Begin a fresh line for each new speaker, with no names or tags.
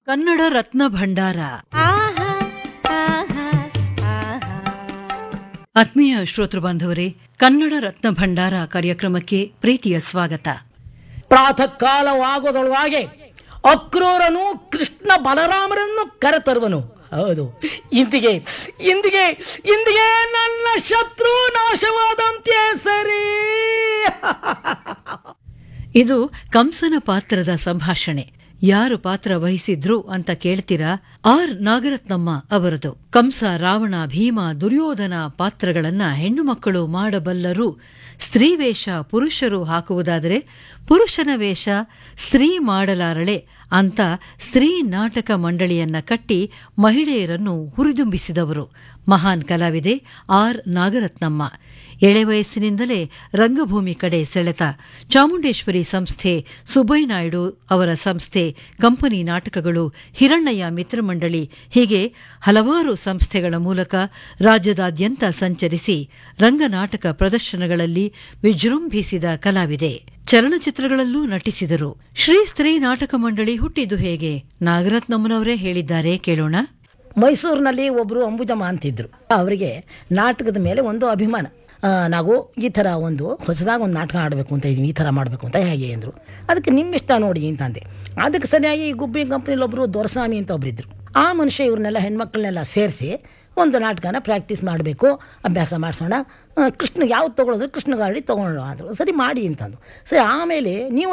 ಕನ್ನಡ ರತ್ನ ಭಂಡಾರ ಆತ್ಮೀಯ ಶ್ರೋತೃ ಬಾಂಧವರೇ ಕನ್ನಡ ರತ್ನ ಭಂಡಾರ ಕಾರ್ಯಕ್ರಮಕ್ಕೆ ಪ್ರೀತಿಯ ಸ್ವಾಗತ
ಪ್ರಾತಃ ಕಾಲವಾಗೋದೊಳಗೆ ಅಕ್ರೂರನು ಕೃಷ್ಣ ಬಲರಾಮರನ್ನು ಕರೆತರುವನು ಹೌದು ಇಂದಿಗೆ ಇಂದಿಗೆ ಇಂದಿಗೆ ನನ್ನ ಶತ್ರು ನಾಶವಾದಂತೆ ಸರಿ
ಇದು ಕಂಸನ ಪಾತ್ರದ ಸಂಭಾಷಣೆ ಯಾರು ಪಾತ್ರ ವಹಿಸಿದ್ರು ಅಂತ ಕೇಳ್ತೀರಾ ಆರ್ ನಾಗರತ್ನಮ್ಮ ಅವರದು ಕಂಸ ರಾವಣ ಭೀಮ ದುರ್ಯೋಧನ ಪಾತ್ರಗಳನ್ನ ಹೆಣ್ಣು ಮಕ್ಕಳು ಮಾಡಬಲ್ಲರು ಸ್ತ್ರೀ ವೇಷ ಪುರುಷರು ಹಾಕುವುದಾದರೆ ಪುರುಷನ ವೇಷ ಸ್ತ್ರೀ ಮಾಡಲಾರಳೆ ಅಂತ ಸ್ತ್ರೀ ನಾಟಕ ಮಂಡಳಿಯನ್ನ ಕಟ್ಟಿ ಮಹಿಳೆಯರನ್ನು ಹುರಿದುಂಬಿಸಿದವರು ಮಹಾನ್ ಕಲಾವಿದೆ ಆರ್ ನಾಗರತ್ನಮ್ಮ ಎಳೆ ವಯಸ್ಸಿನಿಂದಲೇ ರಂಗಭೂಮಿ ಕಡೆ ಸೆಳೆತ ಚಾಮುಂಡೇಶ್ವರಿ ಸಂಸ್ಥೆ ಸುಬ್ಬಯ್ಯ ನಾಯ್ಡು ಅವರ ಸಂಸ್ಥೆ ಕಂಪನಿ ನಾಟಕಗಳು ಹಿರಣ್ಣಯ್ಯ ಮಿತ್ರಮಂಡಳಿ ಹೀಗೆ ಹಲವಾರು ಸಂಸ್ಥೆಗಳ ಮೂಲಕ ರಾಜ್ಯದಾದ್ಯಂತ ಸಂಚರಿಸಿ ರಂಗನಾಟಕ ಪ್ರದರ್ಶನಗಳಲ್ಲಿ ವಿಜೃಂಭಿಸಿದ ಕಲಾವಿದೆ ಚಲನಚಿತ್ರಗಳಲ್ಲೂ ನಟಿಸಿದರು ಶ್ರೀ ಸ್ತ್ರೀ ನಾಟಕ ಮಂಡಳಿ ಹುಟ್ಟಿದ್ದು ಹೇಗೆ ನಾಗರತ್ನಮ್ಮನವರೇ ಹೇಳಿದ್ದಾರೆ ಕೇಳೋಣ
ಮೈಸೂರಿನಲ್ಲಿ ಒಬ್ಬರು ಅಂಬುಜಮ್ಮ ಅಂತಿದ್ರು ಅವರಿಗೆ ನಾಟಕದ ಮೇಲೆ ಒಂದು ಅಭಿಮಾನ ಆ, ನಾವು ಈ ಥರ ಒಂದು ಹೊಸದಾಗಿ ಒಂದು ನಾಟಕ ಆಡಬೇಕು ಅಂತ ಇದೀವಿ ಈ ಥರ ಮಾಡಬೇಕು ಅಂತ ಹೇಗೆ ಅಂದರು ಅದಕ್ಕೆ ನಿಮ್ಮ ಇಷ್ಟ ನೋಡಿ ಅಂತಂದೆ ಅದಕ್ಕೆ ಸರಿಯಾಗಿ ಈ ಗುಬ್ಬಿ ಕಂಪ್ನಿಲಿ ಒಬ್ಬರು ದೊರಸ್ವಾಮಿ ಅಂತ ಒಬ್ಬರಿದ್ರು ಆ ಮನುಷ್ಯ ಇವ್ರನ್ನೆಲ್ಲ ಹೆಣ್ಮಕ್ಳನ್ನೆಲ್ಲ ಸೇರಿಸಿ ಒಂದು ನಾಟಕನ ಪ್ರಾಕ್ಟೀಸ್ ಮಾಡಬೇಕು ಅಭ್ಯಾಸ ಮಾಡಿಸೋಣ ಕೃಷ್ಣ ಯಾವ್ದು ತೊಗೊಳೋದು ಕೃಷ್ಣ ಗಾಡಿ ತೊಗೊಳ್ಳೋಣ ಅಂದರು ಸರಿ ಮಾಡಿ ಅಂತಂದು ಸರಿ ಆಮೇಲೆ ನೀವು